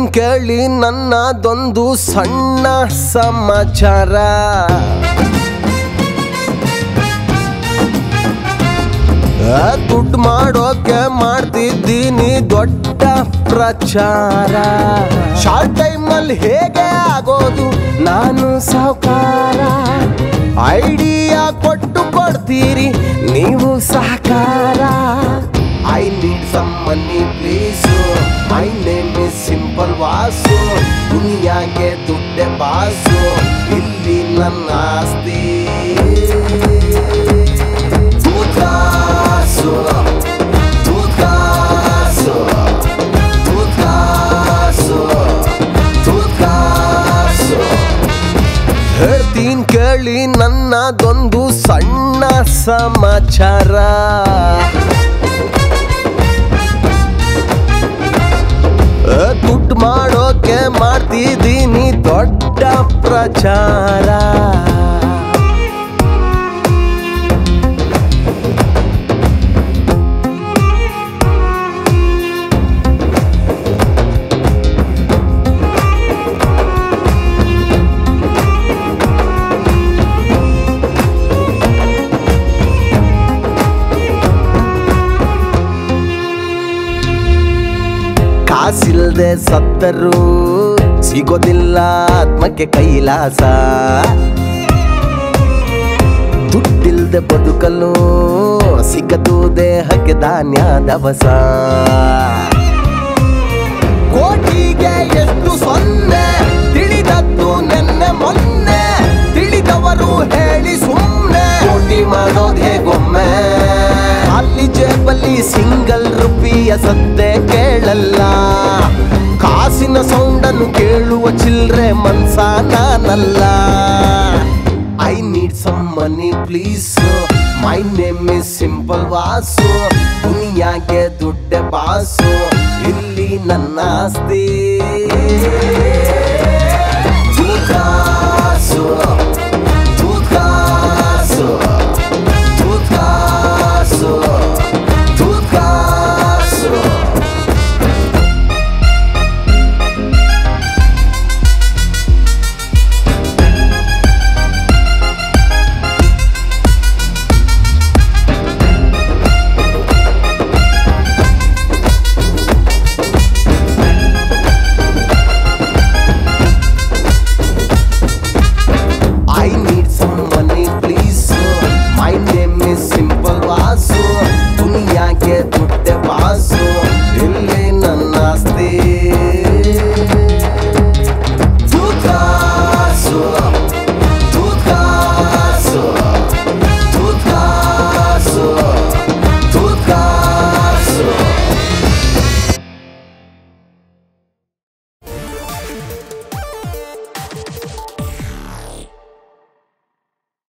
ಕೇಳಿ ನನ್ನದೊಂದು ಸಣ್ಣ ಸಮಾಚಾರ ದುಡ್ಡು ಮಾಡೋಕೆ ಮಾಡ್ತಿದ್ದೀನಿ ದೊಡ್ಡ ಪ್ರಚಾರ ಶಾರ್ಟ್ ಟೈಮಲ್ಲಿ ಹೇಗೆ ಆಗೋದು ನಾನು ಸಾವುಕಾರ ಐಡಿಯಾ ಕೊಟ್ಟು ಕೊಡ್ತೀರಿ ನೀವು ಸಹಕಾರ I need some money please my name is simple Vasu ದುನಿಯಾಗೆ ದುಡ್ಡೆ ಬಾಸು ಇಲ್ಲಿ ನನ್ನ ಆಸ್ತಿ Tucaso, Tucaso, Tucaso, Tucaso. ಹೇಳ್ತೀನಿ ಕೇಳಿ ನನ್ನದೊಂದು ಸಣ್ಣ ಸಮಾಚಾರ ದುಡ್ಡು ಮಾಡೋಕೆ ಮಾಡ್ತಿದ್ದೀನಿ ದೊಡ್ಡ ಪ್ರಚಾರ ಕಾಸಿಲ್ದೆ ಸತ್ತರು ಸಿಗೋದಿಲ್ಲ ಆತ್ಮಕ್ಕೆ ಕೈಲಾಸ ದುಡ್ಡಿಲ್ದೆ ಬದುಕಲು ಸಿಕ್ಕದು ದೇಹಕ್ಕೆ ಧಾನ್ಯ ದವಸ ಕೋಟಿಗೆ ಎಷ್ಟು ಸೊನ್ನೆ ತಿಳಿದದ್ದು ನೆನ್ನೆ ಮೊನ್ನೆ ತಿಳಿದವರು ಹೇಳಿ ಸುಮ್ಮನೆ ಕೋಟಿ ಮಾಡೋದು ಹೇಗೊಮ್ಮೆ ಅಲ್ಲಿ ಜೇಬಲ್ಲಿ ಸಿಂಗಲ್ ರುಪಿಯ ಸದ್ದೆ ಕೇಳಲ್ಲ ಕಾಸಿನ ಸೌಂಡನ್ನು ಕೇಳುವ ಚಿಲ್ರೆ ಮನ್ಸ ನಾನಲ್ಲ I need some money please my name is simple Vasu ದುನಿಯಾಗೆ ದುಡ್ಡೆ ಬಾಸು ಇಲ್ಲಿ ನನ್ನ ಆಸ್ತಿ